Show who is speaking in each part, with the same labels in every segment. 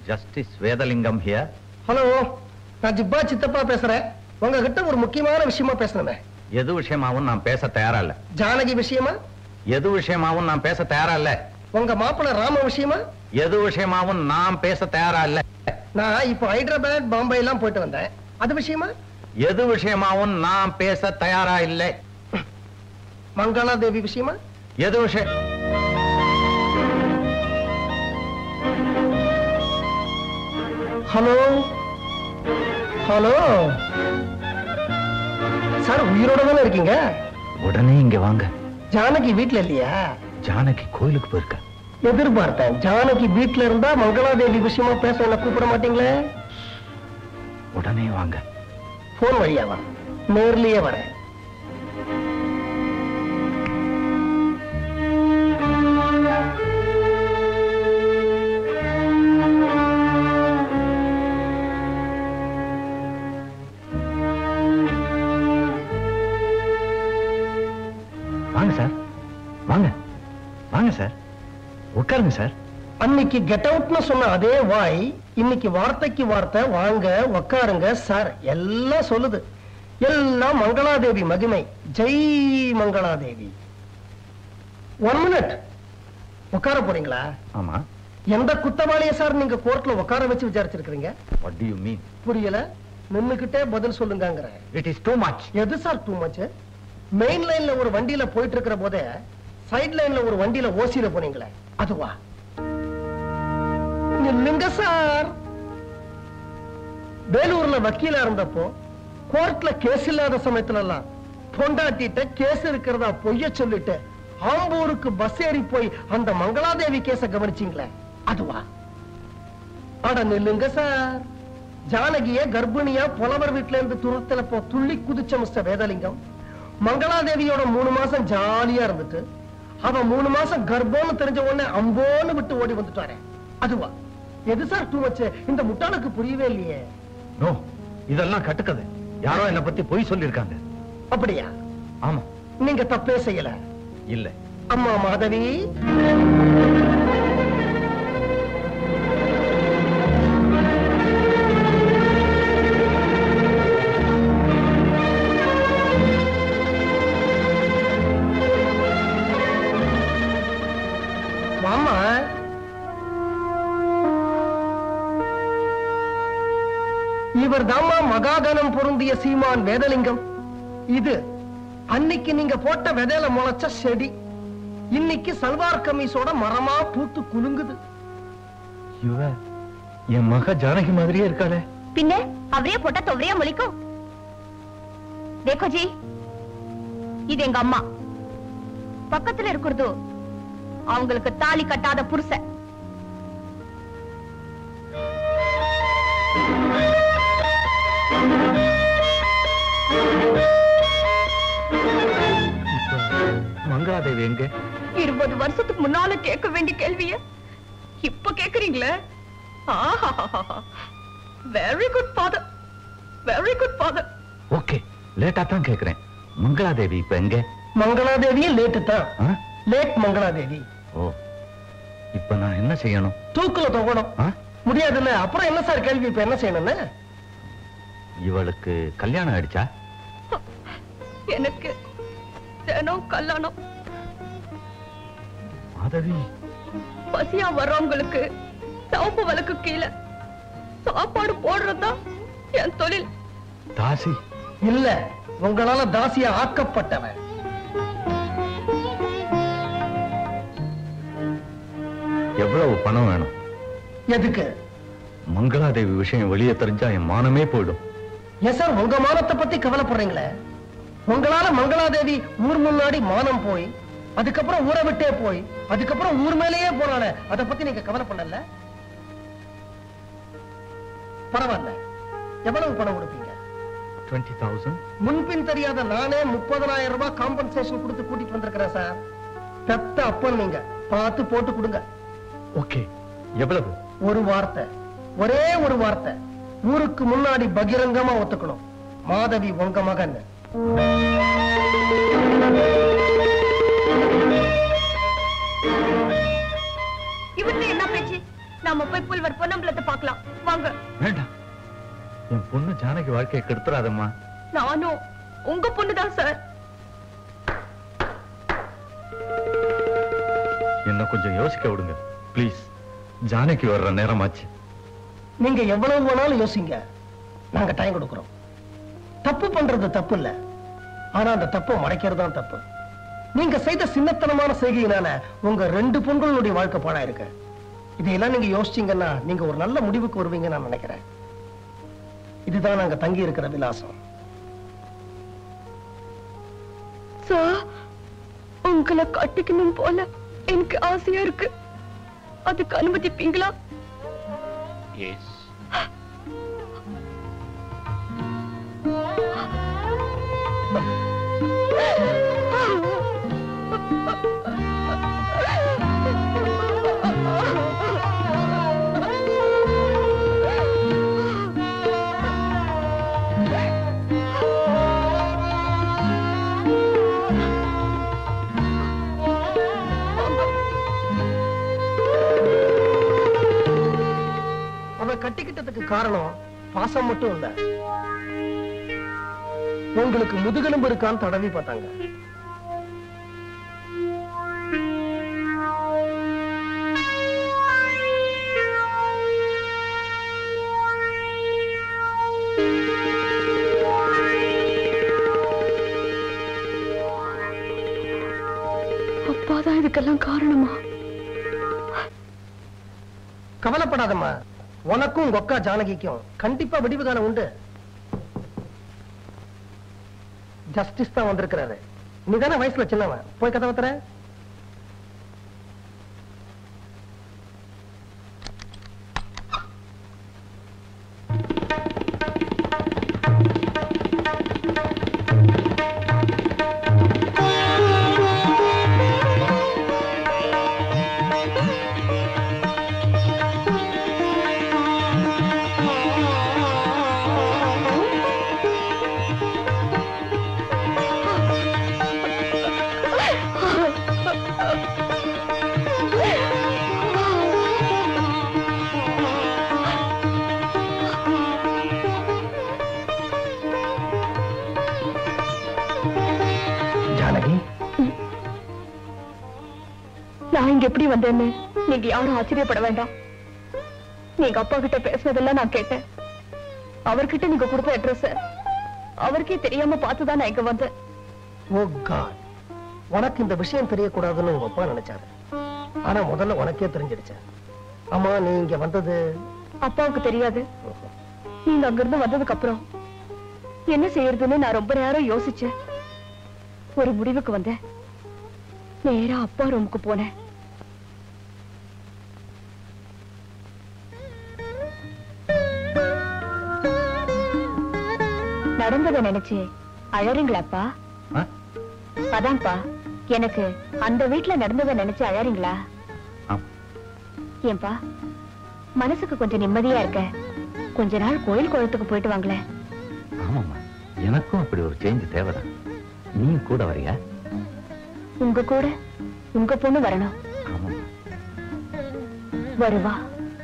Speaker 1: Justice வேதலிங்கம் here
Speaker 2: hello நான் ஜிப்பா சித்தப்பா பேசுறேன் உங்ககிட்ட ஒரு முக்கியமான விஷயமா பேசணுமே
Speaker 1: எது விஷயமாவும் நான் பேச தயாரா இல்ல
Speaker 2: ஜானகி விஷயமா
Speaker 1: எது விஷயமாவும் நான் பேச தயாரா இல்ல
Speaker 2: உங்க மாப்பிள்ள ராம விஷயமா
Speaker 1: எது விஷயமாவும் நான் பேச தயாரா இல்ல
Speaker 2: நான் இப்போ ஹைதராபாத் பாம்பே எல்லாம் போயிட்டு வந்தேன் அது விஷயமா
Speaker 1: எது விஷயமாவும் நான் பேச தயாரா இல்ல
Speaker 2: மங்களா தேவி விஷயமா
Speaker 1: எது விஷயம்
Speaker 2: ஹலோ ஹலோ சார் உயிரோட தானே இருக்கீங்க
Speaker 1: உடனே இங்க வாங்க
Speaker 2: ஜானகி வீட்ல இல்லையா
Speaker 1: ஜானகி கோயிலுக்கு போயிருக்க
Speaker 2: எதிர்பார்த்தேன் ஜானகி வீட்ல இருந்தா மங்களாதேவி விஷயமா பேச என்ன கூப்பிட மாட்டீங்களே
Speaker 1: உடனே வாங்க
Speaker 2: போன் வழியாவா நேர்லயே வரேன்
Speaker 1: வாங்க சார் வாங்க வாங்க சார் உட்காருங்க சார்
Speaker 2: அன்னைக்கு கெட் அவுட்னு சொன்ன அதே வாய் இன்னைக்கு வார்த்தைக்கு வார்த்தை வாங்க உக்காருங்க சார் எல்லாம் சொல்லுது எல்லாம் மங்களாதேவி மகிமை ஜெய் மங்களாதேவி ஒன் மினிட் உட்கார போறீங்களா
Speaker 1: ஆமா
Speaker 2: எந்த குத்தவாளிய சார் நீங்க கோர்ட்ல உட்கார வச்சு விசாரிச்சிருக்கீங்க
Speaker 1: வாட் டு யூ மீன்
Speaker 2: புரியல நின்னுகிட்டே பதில் சொல்லுங்கங்கிற
Speaker 1: இட் இஸ் டூ மச்
Speaker 2: எது சார் டூ மச் மெயின் லைன்ல ஒரு வண்டியில போயிட்டு இருக்கிற போதே சைட் லைன்ல ஒரு வண்டியில ஓசியில போனீங்களே அதுவா நில்லுங்க சார் வேலூர்ல வக்கீலா இருந்தப்போ கோர்ட்ல கேஸ் இல்லாத சமயத்துல எல்லாம் பொண்டாட்டிட்ட கேஸ் இருக்கிறதா பொய்ய சொல்லிட்டு ஆம்பூருக்கு பஸ் ஏறி போய் அந்த மங்களாதேவி கேஸ கவனிச்சீங்களே அதுவா அட நில்லுங்க சார் ஜானகிய கர்ப்பிணியா புலவர் வீட்டுல இருந்து துரத்துல போ துள்ளி குதிச்ச மிஸ்டர் வேதலிங்கம் மங்களாதேவியோட மூணு மாசம் ஜாலியா இருந்துட்டு அவ மூணு மாசம் கர்ப்பம்னு தெரிஞ்ச உடனே அம்போன்னு விட்டு ஓடி வந்துட்டாரே அதுவா எது சார் டூ வச்சு இந்த முட்டாளுக்கு புரியவே இல்லையே
Speaker 1: நோ இதெல்லாம் கட்டுக்கது யாரோ என்ன பத்தி பொய் சொல்லிருக்காங்க
Speaker 2: அப்படியா
Speaker 1: ஆமா
Speaker 2: நீங்க தப்பே செய்யல
Speaker 1: இல்ல
Speaker 2: அம்மா மாதவி வாம்மா இவர் தாம்மா மகாகணம் பொருந்திய சீமான் வேதலிங்கம் இது அன்னைக்கு நீங்க போட்ட விதையில முளைச்ச செடி இன்னைக்கு சல்வார் கமீஸோட மரமா பூத்து குலுங்குது
Speaker 1: இவ என் மக ஜானகி மாதிரியே இருக்காளே
Speaker 3: பின்ன அவரே போட்டா தொவரையா முழிக்கும் தேக்கோ ஜி இது எங்க அம்மா பக்கத்துல இருக்கிறது அவங்களுக்கு தாலி கட்டாத புருஷன்
Speaker 1: மங்களாதேவி எங்க
Speaker 3: இருபது வருஷத்துக்கு முன்னால கேட்க வேண்டிய கேள்விய இப்ப கேக்குறீங்களே very good father very good father
Speaker 1: okay லேட்டா தான் கேக்குறேன் மங்களாதேவி இப்ப எங்க
Speaker 2: மங்களாதேவியும் லேட்டு தான்
Speaker 1: ஆ?
Speaker 2: லேட் மங்களாதேவி
Speaker 1: ஓ இப்ப நான் என்ன செய்யணும்
Speaker 2: தூக்குல தொகணும்
Speaker 1: ஆ?
Speaker 2: முடியாதுல்ல அப்புறம் என்ன சார் கேள்வி இப்ப என்ன செய்யணும்னு
Speaker 1: இவளுக்கு கல்யாணம் ஆயிடுச்சா
Speaker 3: எனக்கு தினம் கல்யாணம்
Speaker 1: மாதவி
Speaker 3: பசியா வர்றவங்களுக்கு சவப்பு வழக்கு கீழே சாப்பாடு போடுறதுதான் என் தொழில்
Speaker 1: தாசி
Speaker 2: இல்ல உங்களால தாசியா ஆக்கப்பட்டவன்
Speaker 1: எவ்வளவு பணம் வேணும்
Speaker 2: எதுக்கு
Speaker 1: மங்களாதேவி விஷயம் வெளியே தெரிஞ்சா என் மானமே போயிடும்
Speaker 2: ஏன் சார் உங்க மானத்தை பத்தி கவலைப்படுறீங்களே உங்களால மங்களாதேவி ஊர் முன்னாடி மானம் போய் அதுக்கப்புறம் ஊரை விட்டே போய் அதுக்கப்புறம் ஊர் மேலேயே போனால அத பத்தி நீங்க கவலைப்படல பரவாயில்ல எவ்வளவு பணம் கொடுப்பீங்க
Speaker 1: டுவெண்ட்டி தௌசண்ட்
Speaker 2: முன்பின் தெரியாத நானே முப்பதனாயிரம் ரூபாய் காம்பன்சேஷன் கொடுத்து கூட்டிட்டு வந்திருக்கிறேன் சார் பெத்த அப்பன் நீங்க பார்த்து போட்டு கொடுங்க
Speaker 1: ஓகே எவ்வளவு
Speaker 2: ஒரு வார்த்தை ஒரே ஒரு வார்த்தை ஊருக்கு முன்னாடி பகிரங்கமா ஒத்துக்கணும் மாதவி உங்க மகன்
Speaker 3: இவர்கிட்ட என்ன பேச்சு நாம போய் புல்வர் பொன்னம்பலத்தை பார்க்கலாம் வாங்க
Speaker 1: வேண்டாம் என் பொண்ணு ஜானகி வாழ்க்கையை கெடுத்துறாதம்மா
Speaker 3: நானும் உங்க பொண்ணுதான் சார்
Speaker 1: என்ன கொஞ்சம் யோசிக்க விடுங்க ப்ளீஸ் ஜானகி வர்ற நேரமாச்சு
Speaker 2: நீங்க எவ்வளவு வேணாலும் யோசிங்க நாங்க டைம் கொடுக்கிறோம் தப்பு பண்றது தப்பு இல்ல ஆனா அந்த தப்பை மறைக்கிறது தான் தப்பு நீங்க செய்த சின்னத்தனமான செய்கையினால உங்க ரெண்டு பொண்களுடைய வாழ்க்கை பாழா இருக்கு இதையெல்லாம் நீங்க யோசிச்சீங்கன்னா நீங்க ஒரு நல்ல முடிவுக்கு வருவீங்கன்னு நான் நினைக்கிறேன் இதுதான் நாங்க தங்கி இருக்கிற விலாசம்
Speaker 3: சார் உங்களை கட்டிக்கணும் போல எனக்கு ஆசையா இருக்கு அதுக்கு அனுமதிப்பீங்களா
Speaker 4: எஸ்
Speaker 2: அவ கட்டிக்கிட்டதுக்கு காரணம் பாசம் மட்டும் இல்ல உங்களுக்கு முதுகெலும்பு இருக்கான்னு தடவி பார்த்தாங்க
Speaker 3: அப்பாதான் இதுக்கெல்லாம் காரணமா
Speaker 2: கவலைப்படாதம்மா உனக்கும் உங்க அக்கா ஜானகிக்கும் கண்டிப்பா விடிவு காலம் உண்டு ஜஸ்டிஸ் தான் வந்திருக்கிறாரு நீதானே வயசுல சின்னவன் போய் கதவை தர ஜானகி
Speaker 3: நான் இங்க எப்படி வந்தேன்னு நீங்க யாரும் ஆச்சரியப்பட வேண்டாம் நீங்க அப்பா கிட்ட பேசுனதெல்லாம் நான் கேட்டேன் அவர்கிட்ட நீங்க கொடுத்த அட்ரஸ் அவருக்கே தெரியாம பார்த்துதான் நான் இங்க வந்தேன்
Speaker 2: ஓ காட் உனக்கு இந்த விஷயம் தெரியக்கூடாதுன்னு உங்க அப்பா நினைச்சாரு ஆனா முதல்ல உனக்கே தெரிஞ்சிடுச்சு ஆமா நீ இங்க வந்தது
Speaker 3: அப்பாவுக்கு தெரியாது நீங்க அங்கிருந்து வந்ததுக்கு அப்புறம் என்ன செய்யறதுன்னு நான் ரொம்ப நேரம் யோசிச்சேன் ஒரு முடிவுக்கு வந்தேன் நேரா அப்பா ரூமுக்கு போனேன் நடந்ததை நினைச்சு அழறீங்களாப்பா
Speaker 1: ஆ?
Speaker 3: அதான்ப்பா எனக்கு அந்த வீட்ல நடந்ததை நினைச்சு அழறீங்களா
Speaker 1: ஆம்.
Speaker 3: ஏன்பா மனசுக்கு கொஞ்சம் நிம்மதியா இருக்க கொஞ்ச நாள் கோயில் குளத்துக்கு போயிட்டு வாங்களேன்
Speaker 1: ஆமாம்மா எனக்கும் அப்படி ஒரு சேஞ்ச் தேவைதான் நீயும் கூட வரியா
Speaker 3: உங்க கூட உங்க பொண்ணு வரணும்
Speaker 1: ஆமாம்மா
Speaker 3: வருவா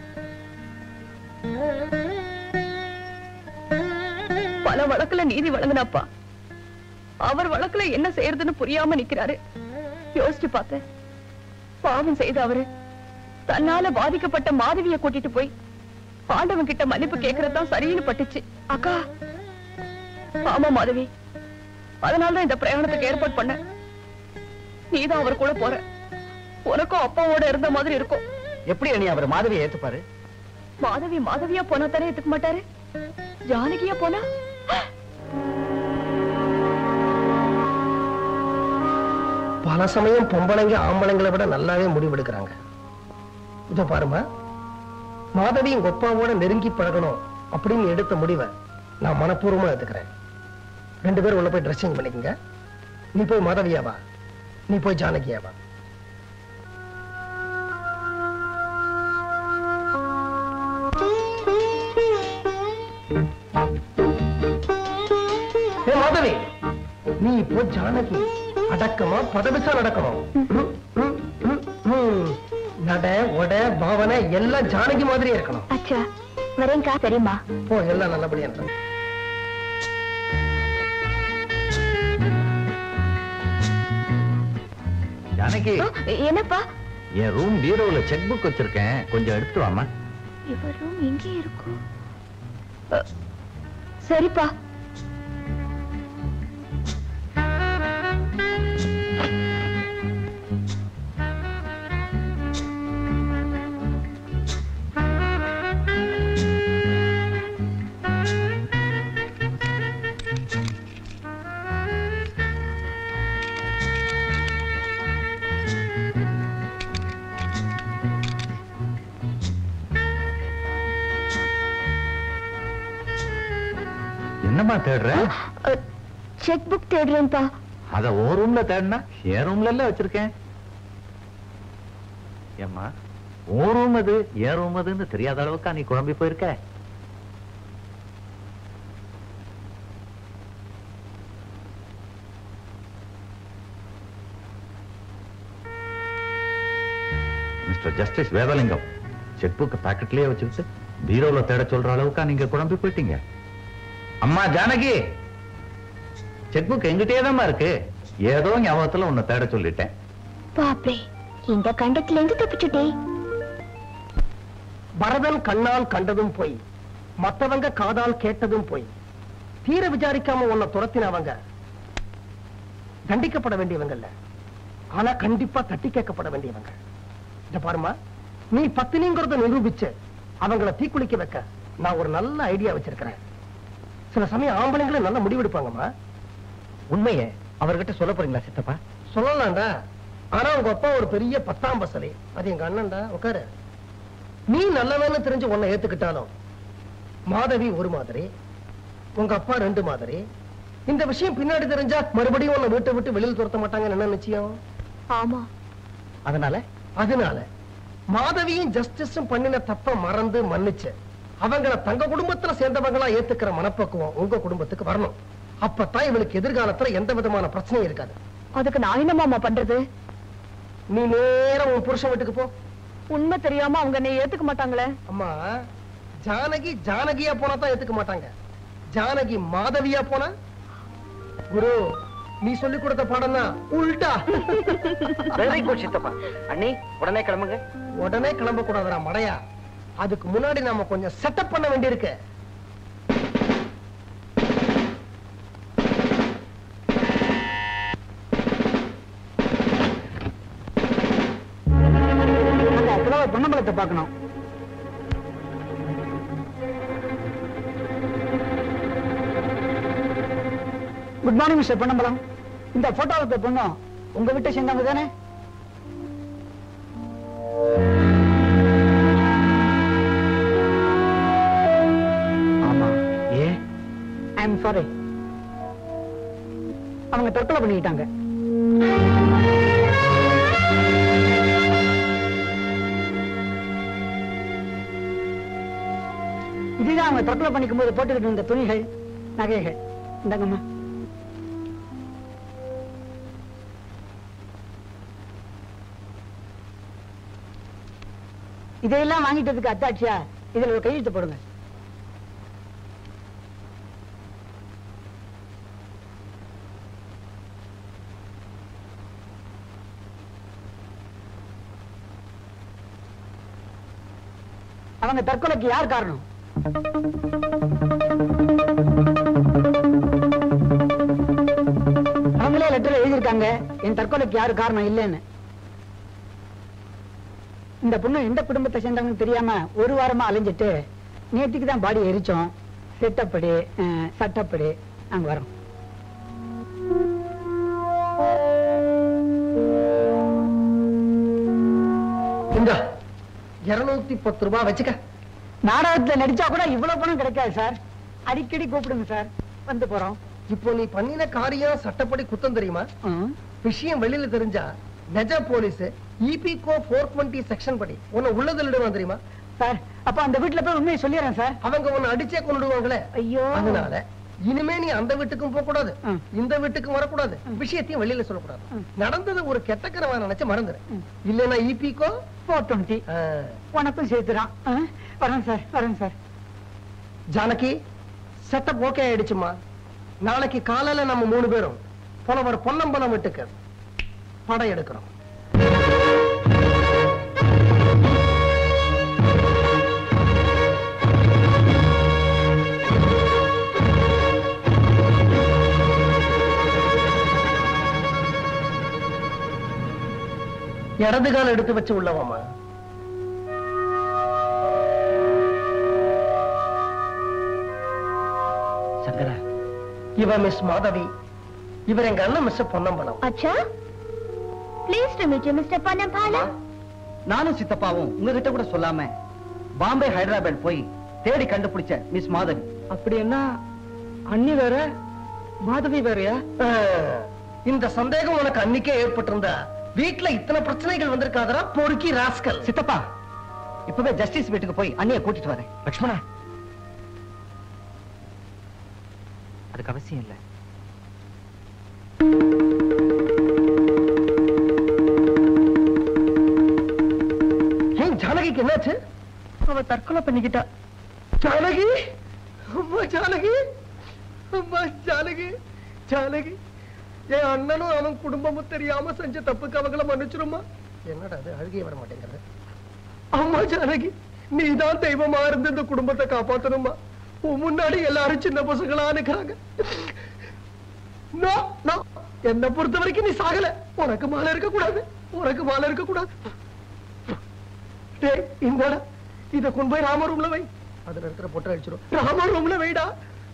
Speaker 3: பல வழக்குல நீதி வழங்கினப்பா அவர் வழக்குல என்ன செய்யறதுன்னு புரியாம நிக்கிறாரு யோசிச்சு பார்த்தேன் பாவம் செய்த அவரு தன்னால பாதிக்கப்பட்ட மாதவிய கூட்டிட்டு போய் ஆண்டவன் கிட்ட மன்னிப்பு கேக்குறதுதான் சரின்னு பட்டுச்சு அக்கா ஆமா மாதவி அதனாலதான் இந்த பிரயாணத்துக்கு ஏற்பாடு பண்ண நீதான் அவர் கூட போற உனக்கும் அப்பாவோட இருந்த மாதிரி இருக்கும்
Speaker 4: எப்படி அண்ணி அவர் மாதவியை ஏத்துப்பாரு
Speaker 3: மாதவி மாதவியா போனா தானே ஏத்துக்க மாட்டாரு ஜானகியா போனா
Speaker 2: பல சமயம் பொம்பளைங்க ஆம்பளைங்களை விட நல்லாவே முடிவெடுக்கிறாங்க இதோ பாருமா மாதவி உங்க அப்பாவோட நெருங்கி பழகணும் அப்படின்னு எடுத்த முடிவை நான் மனப்பூர்வமா எடுத்துக்கிறேன் ரெண்டு பேரும் உள்ள போய் ட்ரெஸ்ஸிங் பண்ணிக்கங்க நீ போய் மாதவியாவா நீ போய் ஜானகியாவா ஏ மாதவி நீ இப்போ ஜானகி அடக்கமா பதவிசா நடக்கணும் ம், ம், ம், ம். நட உட பாவனை எல்லாம் ஜானகி மாதிரி இருக்கணும்
Speaker 5: அச்சா வரேங்கா சரிம்மா
Speaker 2: போ எல்லாம் நல்லபடியா இருக்கணும்
Speaker 1: ஜானகி
Speaker 5: ஓ, என்னப்பா
Speaker 1: என் ரூம் பீரோல செக் புக் வச்சிருக்கேன் கொஞ்சம் எடுத்து வாமா
Speaker 5: இவர் ரூம் எங்கே இருக்கும் அ, சரிப்பா
Speaker 1: என்னம்மா தேடுற
Speaker 5: செக் புக் தேடுறேன்ப்பா
Speaker 1: அத ஓ ரூம்ல தேடினா என் ரூம்ல எல்லாம் வச்சிருக்கேன் ஏம்மா ஓ ரூம் அது என் ரூம் அதுன்னு தெரியாத அளவுக்கா நீ குழம்பி போயிருக்க mister justice Vedalingam check book பாக்கெட்லயே வச்சுக்கிட்டு பீரோல தேட சொல்ற அளவுக்கா நீங்க குழம்பி போயிட்டீங்க அம்மா ஜானகி செக் புக் எங்கிட்டே இருக்கு ஏதோ ஞாபகத்துல உன்னை தேட சொல்லிட்டேன்
Speaker 5: பாப்பே இந்த கண்டத்துல இருந்து தப்பிச்சுட்டே
Speaker 2: பரதன் கண்ணால் கண்டதும் போய் மத்தவங்க காதால் கேட்டதும் போய் தீர விசாரிக்காம உன்னை துரத்தினவங்க தண்டிக்கப்பட வேண்டியவங்கல்ல ஆனா கண்டிப்பா தட்டி கேட்கப்பட வேண்டியவங்க இந்த பாருமா நீ பத்தினிங்கிறத நிரூபிச்சு அவங்கள தீக்குளிக்க வைக்க நான் ஒரு நல்ல ஐடியா வச்சிருக்கிறேன் சில சமயம் ஆம்பளைங்களே நல்ல முடிவெடுப்பாங்கம்மா
Speaker 4: உண்மையே அவர்கிட்ட சொல்ல போறீங்களா சித்தப்பா
Speaker 2: சொல்லலாம்டா ஆனா உங்க அப்பா ஒரு பெரிய பத்தாம் பசலி அது எங்க அண்ணன்டா உட்காரு நீ நல்லவன்னு தெரிஞ்சு உன்னை ஏத்துக்கிட்டாலும் மாதவி ஒரு மாதிரி உங்க அப்பா ரெண்டு மாதிரி இந்த விஷயம் பின்னாடி தெரிஞ்சா மறுபடியும் உன்னை வீட்டை விட்டு வெளியில் துரத்த மாட்டாங்கன்னு என்ன நிச்சயம்
Speaker 5: ஆமா
Speaker 4: அதனால
Speaker 2: அதனால மாதவியும் ஜஸ்டிஸும் பண்ணின தப்ப மறந்து மன்னிச்சு அவங்கள தங்க குடும்பத்துல சேர்ந்தவங்களா ஏத்துக்கிற மனப்பக்குவம் உங்க குடும்பத்துக்கு வரணும் அப்பதான் இவளுக்கு எதிர்காலத்துல எந்த விதமான பிரச்சனையும் இருக்காது
Speaker 3: அதுக்கு நான் என்ன மாமா பண்றது
Speaker 2: நீ நேரம் உன் புருஷன் வீட்டுக்கு போ
Speaker 3: உண்மை தெரியாம அவங்க என்னை ஏத்துக்க மாட்டாங்களே
Speaker 2: அம்மா ஜானகி ஜானகியா போனா தான் ஏத்துக்க மாட்டாங்க ஜானகி மாதவியா போனா குரு நீ சொல்லி கொடுத்த பாடம் தான் உல்டா
Speaker 4: வெரி குட் சித்தப்பா அண்ணி உடனே கிளம்புங்க
Speaker 2: உடனே கிளம்ப கூடாதுடா மடையா அதுக்கு முன்னாடி நாம கொஞ்சம் செட்டப் பண்ண வேண்டியிருக்கு
Speaker 4: பொன்னம்பலத்தை பார்க்கணும் குட் மார்னிங் மிஸ்டர் பொன்னம்பலம் இந்த போட்டோ எடுத்த பொண்ணும் உங்க வீட்டை சேர்ந்தவங்க தானே ஆமா ஏ ஐ எம் சாரி அவங்க தற்கொலை பண்ணிக்கிட்டாங்க இதுதான் அவங்க தற்கொலை பண்ணிக்கும் போது போட்டுக்கிட்டு இருந்த துணிகள் நகைகள் இந்தாங்கம்மா இதையெல்லாம் வாங்கிட்டதுக்கு அத்தாட்சியா இதுல ஒரு கையெழுத்து போடுங்க அவங்க தற்கொலைக்கு யார் காரணம் அவங்களே லெட்டர் எழுதியிருக்காங்க என் தற்கொலைக்கு யாரு காரணம் இல்லைன்னு இந்த பொண்ணு எந்த குடும்பத்தை சேர்ந்தவங்கன்னு தெரியாம ஒரு வாரமா அலைஞ்சிட்டு நேற்றுக்கு தான் பாடி எரிச்சோம் திட்டப்படி அஹ், சட்டப்படி நாங்க வரோம்
Speaker 2: இந்த இருநூத்தி பத்து ரூபாய் வச்சுக்க
Speaker 4: நாடகத்துல நடிச்சா கூட இவ்வளவு பணம் கிடைக்காது சார் அடிக்கடி கூப்பிடுங்க சார் வந்து போறோம்
Speaker 2: இப்போ நீ பண்ணின காரியம் சட்டப்படி குத்தம் தெரியுமா
Speaker 4: ம்.
Speaker 2: விஷயம் வெளியில தெரிஞ்சா நெஜ போலீஸ் இபிகோ போர் டுவெண்ட்டி செக்ஷன் படி உன்னை உள்ளதிலிடுவான் தெரியுமா
Speaker 4: சார் அப்ப அந்த வீட்டுல போய் உண்மையை சொல்லிடுறேன் சார்
Speaker 2: அவங்க உன்னை அடிச்சே கொண்டுடுவாங்களே
Speaker 4: ஐயோ
Speaker 2: அதனால இனிமே நீ அந்த வீட்டுக்கும் போக கூடாது
Speaker 4: ம்.
Speaker 2: இந்த வீட்டுக்கும் வரக்கூடாது விஷயத்தையும் வெளியில சொல்லக்கூடாது
Speaker 4: ம்.
Speaker 2: நடந்தது ஒரு கெட்டக்கரவா நினைச்சு மறந்துரு
Speaker 4: ம்.
Speaker 2: இல்லைன்னா இபிக்கோ
Speaker 4: ஃபோர் டுவெண்ட்டி
Speaker 2: ஆ.
Speaker 4: உனக்கும் சேர்த்துறான் ஆ, வரேன் சார் வரேன் சார்
Speaker 2: ஜானகி செட்டப் ஓகே ஆயிடுச்சுமா நாளைக்கு காலையில நம்ம மூணு பேரும் புலவர் பொன்னம்பலம் வீட்டுக்கு படம் எடுக்கிறோம் இடது கால் எடுத்து வச்சு உள்ளவாமா
Speaker 4: சங்கரா
Speaker 2: இவ மிஸ் மாதவி இவர் எங்க அண்ணன் மிஸ் பொன்னம்பலம்
Speaker 5: அச்சா please to meet you mister Pannambala
Speaker 6: நானும் சித்தப்பாவும் உங்ககிட்ட கூட சொல்லாம பாம்பே ஹைதராபாத் போய் தேடி கண்டுபிடிச்ச மிஸ் மாதவி
Speaker 4: அப்படி என்ன அண்ணி வேற மாதவி வேறயா
Speaker 2: ஆ, இந்த சந்தேகம் உனக்கு அன்னைக்கே ஏற்பட்டிருந்தா வீட்ல இத்தனை பிரச்சனைகள் வந்திருக்காதரா பொறுக்கி ராஸ்கல்
Speaker 6: சித்தப்பா இப்பவே ஜஸ்டிஸ் வீட்டுக்கு போய் அண்ணிய கூட்டிட்டு வரேன்
Speaker 7: லக்ஷ்மணா அதுக்கு அவசியம் இல்லை
Speaker 2: ஏன் ஜானகிக்கு என்னாச்சு
Speaker 3: அவ தற்கொலை பண்ணிக்கிட்டா
Speaker 2: ஜானகி அம்மா ஜானகி அம்மா ஜானகி ஜானகி என் அண்ணனும் அவன் குடும்பமும் தெரியாம செஞ்ச தப்புக்கு அவங்கள மன்னிச்சிருமா என்னடா அது அழுகிய வர மாட்டேங்கிறது அம்மா ஜானகி நீதான் தெய்வமா இருந்து இந்த குடும்பத்தை காப்பாத்தணுமா உன் முன்னாடி எல்லாரும் சின்ன பசங்களா நிக்கிறாங்க No, no. என்னை பொறுத்த வரைக்கும் நீ சாகல உனக்கு மாலை இருக்க கூடாது உனக்கு மாலை இருக்க கூடாது டேய் இந்தடா இத கொண்டு போய் ராம ரூம்ல வை அதுல இருக்கிற பொட்டை அடிச்சிடும் ராம ரூம்ல வைடா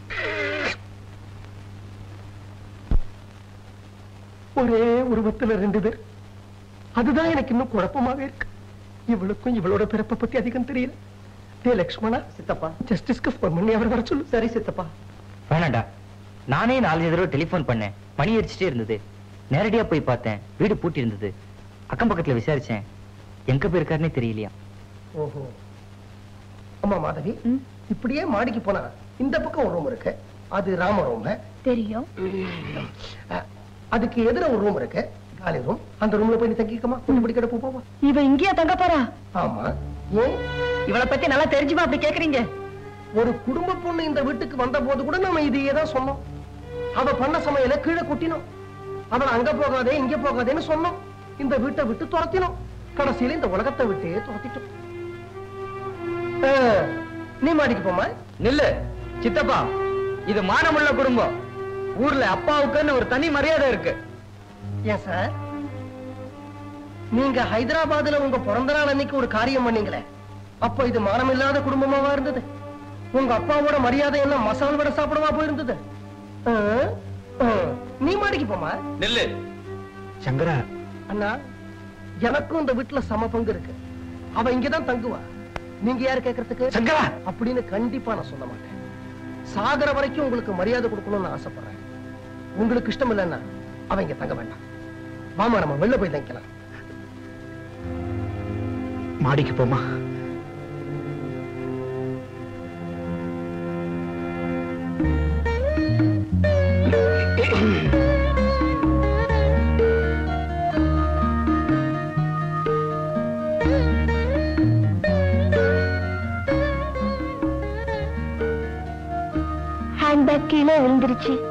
Speaker 2: ஒரே உருவத்துல ரெண்டு பேர் அதுதான் எனக்கு இன்னும் குழப்பமாவே இருக்கு இவளுக்கும் இவளோட பிறப்பை பத்தி அதிகம் தெரியல டே லக்ஷ்மணா
Speaker 6: சித்தப்பா
Speaker 2: ஜஸ்டிஸ்க்கு போன் பண்ணி அவர் வர சொல்லு
Speaker 6: சரி சித்தப்பா
Speaker 7: வேணாண்டா நானே நாலஞ்சு தடவை டெலிஃபோன் பண்ணேன் மணி அடிச்சுட்டே இருந்தது நேரடியா போய் பார்த்தேன் வீடு பூட்டி இருந்தது அக்கம் பக்கத்துல விசாரிச்சேன் எங்க போயிருக்காருன்னே தெரியலையா
Speaker 2: ஓஹோ அம்மா மாதவி இப்படியே மாடிக்கு போனா இந்த பக்கம் ஒரு ரூம் இருக்கு அது ராம ரூம்
Speaker 5: தெரியும்
Speaker 2: அதுக்கு எதிர ஒரு ரூம் இருக்கு காலி ரூம் அந்த ரூம்ல போய் நீ தங்கிக்கமா கொஞ்சம் படி கிடப்பு போவா
Speaker 3: இவ இங்கேயா தங்க போறா
Speaker 2: ஆமா ஏன்
Speaker 3: இவளை பத்தி நல்லா தெரிஞ்சுமா அப்படி கேக்குறீங்க
Speaker 2: ஒரு குடும்ப பொண்ணு இந்த வீட்டுக்கு வந்த போது கூட நம்ம இதையே தான் சொன்னோம் அவ பண்ண சமையல கீழே கொட்டினோம் அவளை அங்க போகாதே இங்க போகாதேன்னு சொன்னோம் இந்த வீட்டை விட்டு துரத்தினோம் கடைசியில இந்த உலகத்தை விட்டே துரத்திட்டோம் ஆ, நீ மாடிக்கு போமா
Speaker 6: நில்லு சித்தப்பா இது மானமுள்ள குடும்பம் ஊர்ல அப்பாவுக்குன்னு ஒரு தனி மரியாதை இருக்கு
Speaker 2: ஏன் சார் நீங்க ஹைதராபாத்ல உங்க பிறந்த நாள் அன்னைக்கு ஒரு காரியம் பண்ணீங்களே அப்ப இது மானமில்லாத குடும்பமாவா இருந்தது உங்க அப்பாவோட மரியாதை என்ன மசால் வடை சாப்பிடவா போயிருந்தது ஆ? ஆ. நீ மாடிக்கு போமா
Speaker 6: நில்லு
Speaker 7: சங்கரா
Speaker 2: அண்ணா எனக்கும் இந்த வீட்டுல சம பங்கு இருக்கு அவ இங்கதான் தங்குவா நீங்க யாரு கேக்குறதுக்கு
Speaker 7: சங்கரா
Speaker 2: அப்படின்னு கண்டிப்பா நான் சொல்ல மாட்டேன் சாகர வரைக்கும் உங்களுக்கு மரியாதை கொடுக்கணும்னு ஆசைப்படுறேன் உங்களுக்கு இஷ்டம் இல்லைன்னா அவ இங்க தங்க வேண்டாம் வாமா நம்ம வெளில போய் தங்கிக்கலாம்
Speaker 7: மாடிக்கு போமா
Speaker 5: ஹேண்ட்பேக் கீழே விழுந்துருச்சு